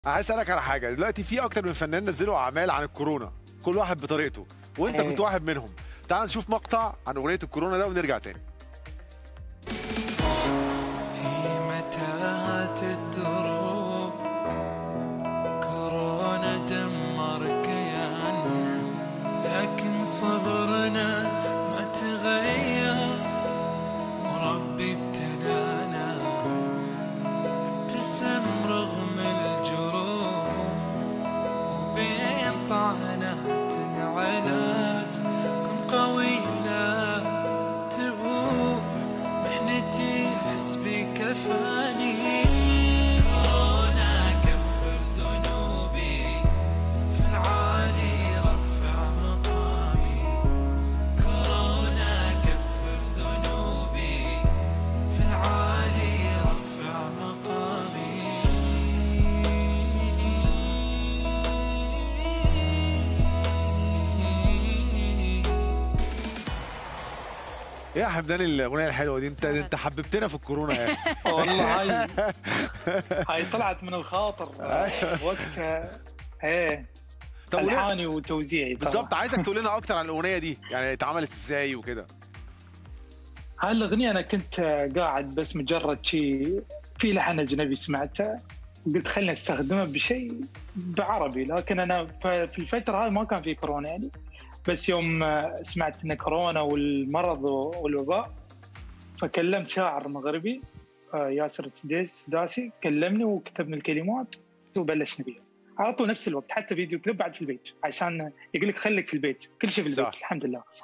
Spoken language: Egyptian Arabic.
عايز اسالك على حاجه دلوقتي في اكتر من فنان نزلوا اعمال عن الكورونا كل واحد بطريقته وانت أيوة. كنت واحد منهم تعال نشوف مقطع عن اغنيه الكورونا ده ونرجع تاني في متاهات الدروب كورونا دمر كياننا لكن صبرنا ما تغير وربي ابتلانا ابتسم رغم الجروح وبين طعنات العلاج كن قوي لا تبوح محنتي حسبي كفاني كورونا كفر ذنوبي في العالي رفع مقامي كورونا كفر ذنوبي في العالي رفع مقامي ايه يا حمدان الاغنيه الحلوه دي انت انت حببتنا في الكورونا يا اخي والله هاي هاي طلعت من الخاطر وقتها ايه طب وليه- الحاني وتوزيعي طبعاً. بالظبط عايزك تقول لنا اكتر عن الاغنيه دي يعني اتعملت ازاي وكده هاي الاغنيه انا كنت قاعد بس مجرد شيء في لحن اجنبي سمعته قلت خلينا نستخدمه بشيء بعربي لكن انا ف- في الفتره هاي ما كان في كورونا يعني بس يوم آه، سمعت ان كورونا والمرض والوباء فكلمت شاعر مغربي آه، ياسر السديس داسي كلمني وكتبني الكلمات وبلشنا بيها على طول نفس الوقت حتى فيديو كليب بعد في البيت عشان يقول لك خليك في البيت كل شيء في البيت صح. الحمد لله